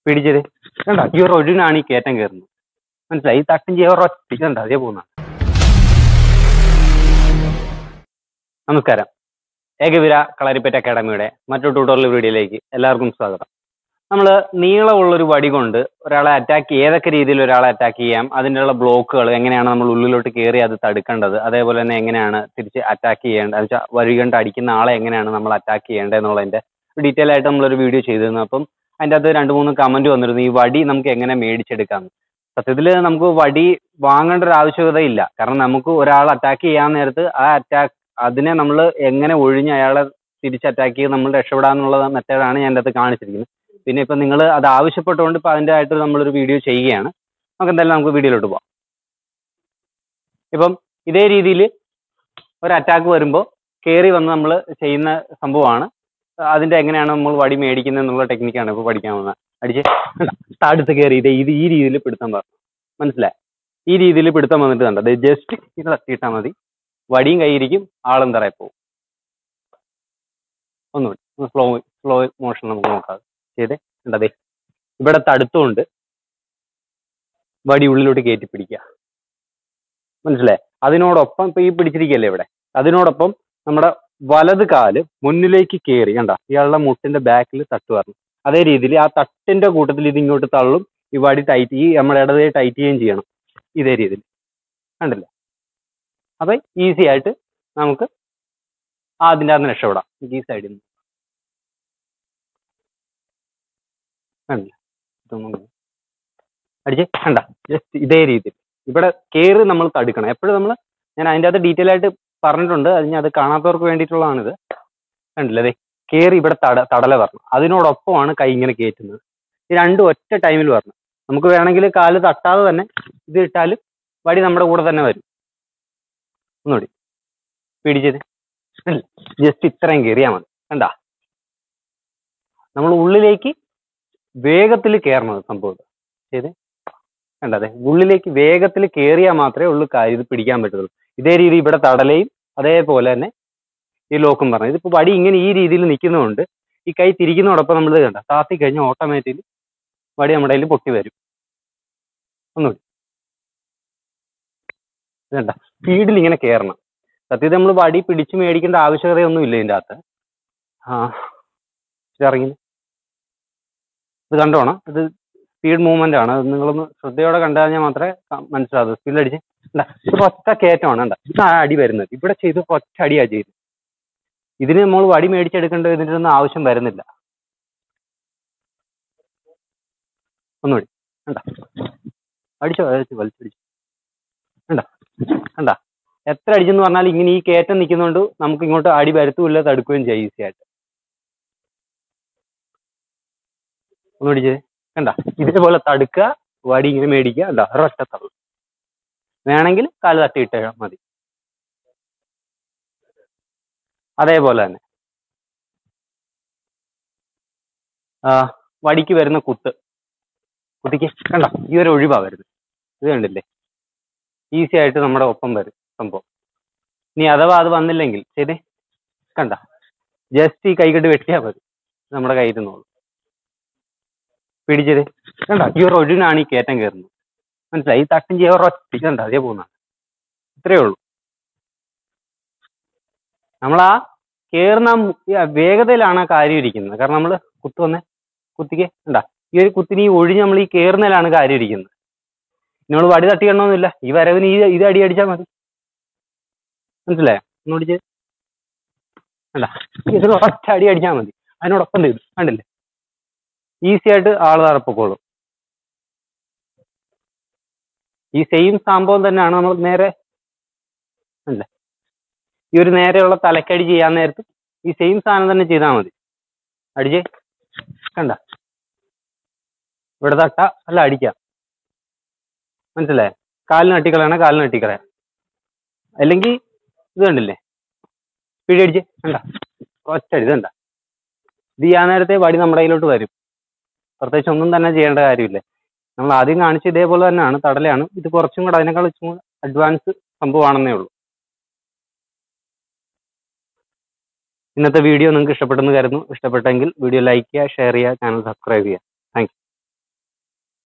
പിടിച്ചത് കണ്ട ഈ ഒരു ഒഴിനാണ് ഈ കയറ്റം കയറുന്നത് മനസ്സിലായി ഈ തട്ടും ചെയ്യാൻ ഒറ്റ കണ്ട അതേ പോകുന്ന നമസ്കാരം ഏകവിര കളരിപ്പറ്റ അക്കാഡമിയുടെ മറ്റൊരു ട്യൂട്ടോറിയൽ വീഡിയോയിലേക്ക് എല്ലാവർക്കും സ്വാഗതം നമ്മൾ നീളമുള്ളൊരു വടി കൊണ്ട് ഒരാളെ അറ്റാക്ക് ഏതൊക്കെ രീതിയിൽ ഒരാളെ അറ്റാക്ക് ചെയ്യാം അതിനുള്ള ബ്ലോക്കുകൾ എങ്ങനെയാണ് നമ്മൾ ഉള്ളിലോട്ട് കയറി അത് തടുക്കേണ്ടത് അതേപോലെ തന്നെ എങ്ങനെയാണ് തിരിച്ച് അറ്റാക്ക് ചെയ്യേണ്ടത് എന്ന് വെച്ചാൽ വഴി കൊണ്ട് അടിക്കുന്ന ആളെ എങ്ങനെയാണ് നമ്മൾ അറ്റാക്ക് ചെയ്യേണ്ടത് എന്നുള്ളതിന്റെ ഡീറ്റെയിൽ ആയിട്ട് നമ്മളൊരു വീഡിയോ ചെയ്തിരുന്നു അപ്പം അതിൻ്റെ അകത്ത് രണ്ട് മൂന്ന് കമന്റ് വന്നിരുന്നു ഈ വടി നമുക്ക് എങ്ങനെ മേടിച്ചെടുക്കാം സത്യത്തിൽ നമുക്ക് വടി വാങ്ങേണ്ട ഒരു ആവശ്യകത ഇല്ല കാരണം നമുക്ക് ഒരാൾ അറ്റാക്ക് ചെയ്യാൻ നേരത്ത് ആ അറ്റാക്ക് അതിനെ നമ്മൾ എങ്ങനെ ഒഴിഞ്ഞ് അയാളെ തിരിച്ച് അറ്റാക്ക് ചെയ്ത് നമ്മൾ രക്ഷപ്പെടാന്നുള്ള മെത്തേഡാണ് ഞാൻ അതിൻ്റെ അകത്ത് കാണിച്ചിരിക്കുന്നത് പിന്നെ ഇപ്പം നിങ്ങൾ അത് ആവശ്യപ്പെട്ടുകൊണ്ട് ഇപ്പം അതിൻ്റെ ആയിട്ട് നമ്മളൊരു വീഡിയോ ചെയ്യുകയാണ് നമുക്ക് എന്തായാലും നമുക്ക് വീഡിയോയിലോട്ട് പോവാം ഇപ്പം ഇതേ രീതിയിൽ ഒരു അറ്റാക്ക് വരുമ്പോൾ കയറി വന്ന് നമ്മൾ ചെയ്യുന്ന സംഭവമാണ് അതിൻ്റെ എങ്ങനെയാണ് നമ്മൾ വടി മേടിക്കുന്നത് എന്നുള്ള ടെക്നിക്കാണ് ഇപ്പോൾ പഠിക്കാൻ പോകുന്നത് അടിച്ച് അടുത്ത് കയറി ഇത് ഇത് ഈ രീതിയിൽ പിടുത്തം പറഞ്ഞു മനസ്സിലായി ഈ രീതിയിൽ പിടുത്തം വന്നിട്ട് കണ്ടത് ജസ്റ്റ് ഇത് തട്ടിയിട്ടാൽ മതി വടിയും കൈയിരിക്കും ആളും തറയിൽ പോകും ഒന്നുകൂടി സ്ലോ സ്ലോ മോഷൻ നമുക്ക് നോക്കാം ചെയ്തേ ഉണ്ടതേ ഇവിടെ തടുത്തുകൊണ്ട് വടി ഉള്ളിലോട്ട് കയറ്റി പിടിക്കുക മനസ്സിലായി അതിനോടൊപ്പം ഇപ്പൊ ഈ പിടിച്ചിരിക്കുകയല്ലേ ഇവിടെ അതിനോടൊപ്പം നമ്മുടെ വലത് കാല് മുന്നിലേക്ക് കയറി കണ്ട ഇയാളുടെ മുട്ടിന്റെ ബാക്കിൽ തട്ട് പറഞ്ഞു അതേ രീതിയിൽ ആ തട്ടിന്റെ കൂട്ടത്തിൽ ഇത് ഇങ്ങോട്ട് തള്ളും ഈ വടി ടൈറ്റ് ഈ നമ്മുടെ ഇടതേ ടൈറ്റ് ചെയ്യുകയും ചെയ്യണം ഇതേ രീതിയിൽ കണ്ടില്ല അപ്പൊ ഈസി ആയിട്ട് നമുക്ക് അതിൻ്റെ അകത്ത് രക്ഷപ്പെടാം ഈ സൈഡിൽ നിന്ന് കണ്ടില്ല ഇതൊന്നും അടിച്ച് കണ്ട ജസ്റ്റ് ഇതേ രീതിയിൽ ഇവിടെ കയറി നമ്മൾ തടുക്കണം എപ്പോഴും നമ്മൾ ഞാൻ അതിൻ്റെ അകത്ത് ഡീറ്റെയിൽ ആയിട്ട് പറഞ്ഞിട്ടുണ്ട് അത് ഞാൻ അത് കാണാത്തവർക്ക് വേണ്ടിയിട്ടുള്ളതാണിത് കണ്ടില്ലേ അതെ കയറി ഇവിടെ തട തടല വരണം അതിനോടൊപ്പമാണ് കൈ ഇങ്ങനെ കയറ്റുന്നത് ഈ രണ്ടും ഒറ്റ ടൈമിൽ വരണം നമുക്ക് വേണമെങ്കിൽ കാല് തട്ടാതെ തന്നെ ഇത് ഇട്ടാലും വടി നമ്മുടെ കൂടെ തന്നെ വരും ഒന്നുകൂടി പിടിച്ചത് ജസ്റ്റ് ഇത്രയും കയറിയാൽ മതി കണ്ടാ നമ്മൾ ഉള്ളിലേക്ക് വേഗത്തിൽ കയറണം സംഭവം ചെയ്ത് കണ്ടതെ ഉള്ളിലേക്ക് വേഗത്തിൽ കയറിയാൽ മാത്രമേ ഉള്ളൂ കാര്യം ഇത് പിടിക്കാൻ പറ്റുള്ളൂ ഇതേ രീതി ഇവിടെ തടലയും അതേപോലെ തന്നെ ഈ ലോക്കും പറഞ്ഞു ഇതിപ്പോൾ വടി ഇങ്ങനെ ഈ രീതിയിൽ നിൽക്കുന്നതുകൊണ്ട് ഈ കൈ തിരിക്കുന്നതോടൊപ്പം നമ്മൾ ഇത് കണ്ട താത്തി കഴിഞ്ഞാൽ ഓട്ടോമാറ്റിക്കലി വടി നമ്മുടെ കയ്യിൽ പൊട്ടി വരും ഒന്നുകൂടി ഇതണ്ട സ്പീഡിൽ ഇങ്ങനെ കയറണം സത്യത്തിൽ നമ്മൾ വടി പിടിച്ച് മേടിക്കേണ്ട ആവശ്യകതയൊന്നും ഇല്ല ഇതിൻ്റെ അകത്ത് ആ ഇത് ഇറങ്ങി ഇത് കണ്ടോണം ഇത് സ്പീഡ് മൂവ്മെന്റ് ആണ് അത് നിങ്ങളൊന്ന് ശ്രദ്ധയോടെ കണ്ടു കഴിഞ്ഞാൽ മാത്രമേ ക- മനസ്സിലാവൂ സ്പീഡിൽ അടിച്ച് ഇതാ, ഇത് ഒറ്റ കയറ്റമാണ് കണ്ട ഇത് അടി വരുന്നത് ഇവിടെ ചെയ്ത് ഒറ്റ അടിയാ ചെയ്ത് ഇതിന് നമ്മൾ വടി മേടിച്ചെടുക്കേണ്ട ഇതിൻ്റെ ഒന്നും ആവശ്യം വരുന്നില്ല ഒന്നുകൂടി കണ്ട അടിച്ചോ അടിച്ചു വലിച്ചടിച്ചു കണ്ട കണ്ട എത്ര അടിച്ചെന്ന് പറഞ്ഞാൽ ഇങ്ങനെ ഈ കയറ്റം നിൽക്കുന്നതുകൊണ്ട് നമുക്ക് ഇങ്ങോട്ട് അടി വരുത്തുമില്ല തടുക്കുകയും ചെയ്യും ഈസി ആയിട്ട് ഒന്നുകൂടി ചെയ്ത് കണ്ട ഇതേപോലെ തടുക്കുക വടി ഇങ്ങനെ മേടിക്കുക കണ്ട ഒരൊറ്റ തള്ളു വേണമെങ്കിൽ കാല് തട്ടിയിട്ട മതി അതേപോലെ തന്നെ ആ വടിക്ക് വരുന്ന കുത്ത് കുത്തിക്ക് കണ്ട ഈ ഒരു ഒഴിവാ വരുന്നത് ഇത് കണ്ടില്ലേ ഈസി ആയിട്ട് നമ്മുടെ ഒപ്പം വരും സംഭവം ഇനി അഥവാ അത് വന്നില്ലെങ്കിൽ ശരി കണ്ട ജസ്റ്റ് ഈ കൈകെട്ട് വെട്ടിയാൽ മതി നമ്മുടെ കയ്യിൽ നിന്നോളൂ പിടിച്ചത് കണ്ട ഈ ഒരു ഒഴിനാണ് ഈ കയറ്റം കയറുന്നത് മനസ്സിലായി ഈ തട്ടും ചെയ്യാൻ ഒരൊറ്റ കണ്ട അതേ പോകുന്ന ഇത്രയേ ഉള്ളൂ നമ്മൾ ആ കയറുന്ന മു- ഈ വേഗതയിലാണ് ആ കാര്യം ഇരിക്കുന്നത് കാരണം നമ്മൾ കുത്തു വന്നേ കുത്തിക്ക് കണ്ട ഈ ഒരു കുത്തിന് ഈ ഒഴിഞ്ഞ് നമ്മൾ ഈ കയറുന്നതിലാണ് കാര്യം ഇരിക്കുന്നത് നമ്മൾ വടി തട്ടിക്കണമെന്നില്ല ഈ വരവിന് ഈ ഇത് അടി അടിച്ചാൽ മതി മനസ്സിലായോ ഒന്നുകൂടി ചെയ്ത് അല്ല ഇതിൽ ഒറ്റ അടി അടിച്ചാൽ മതി അതിനോടൊപ്പം ചെയ്തു കണ്ടില്ലേ ഈസി ആയിട്ട് ആള് തറപ്പൊക്കോളും ഈ സെയിം സംഭവം തന്നെയാണ് നമ്മൾ നേരെ അല്ലേ ഈ ഒരു നേരെയുള്ള തലക്കടി ചെയ്യാൻ നേരത്ത് ഈ സെയിം സാധനം തന്നെ ചെയ്താൽ മതി അടിച്ചേ കണ്ട ഇവിടെ തട്ട അല്ല അടിക്കാം മനസ്സിലായേ കാലിന് അട്ടിക്കളയണ കാലിന് അട്ടിക്കളയാം അല്ലെങ്കിൽ ഇത് കണ്ടില്ലേ പിടി അടിച്ച് കണ്ട ഒറ്റടി ഇത് കണ്ട ഇത് ചെയ്യാൻ നേരത്തെ വടി നമ്മുടെ കയ്യിലോട്ട് വരും പ്രത്യേകിച്ച് ഒന്നും തന്നെ ചെയ്യേണ്ട കാര്യമില്ല നമ്മൾ ആദ്യം കാണിച്ച ഇതേപോലെ തന്നെയാണ് തടലയാണ് ഇത് കുറച്ചും കൂടെ അതിനേക്കാൾ ഇച്ചും കൂടെ അഡ്വാൻസ് സംഭവമാണെന്നേ ഉള്ളൂ ഇന്നത്തെ വീഡിയോ നിങ്ങൾക്ക് ഇഷ്ടപ്പെട്ടെന്ന് കരുതുന്നു ഇഷ്ടപ്പെട്ടെങ്കിൽ വീഡിയോ ലൈക്ക് ചെയ്യുക ഷെയർ ചെയ്യുക ചാനൽ സബ്സ്ക്രൈബ് ചെയ്യുക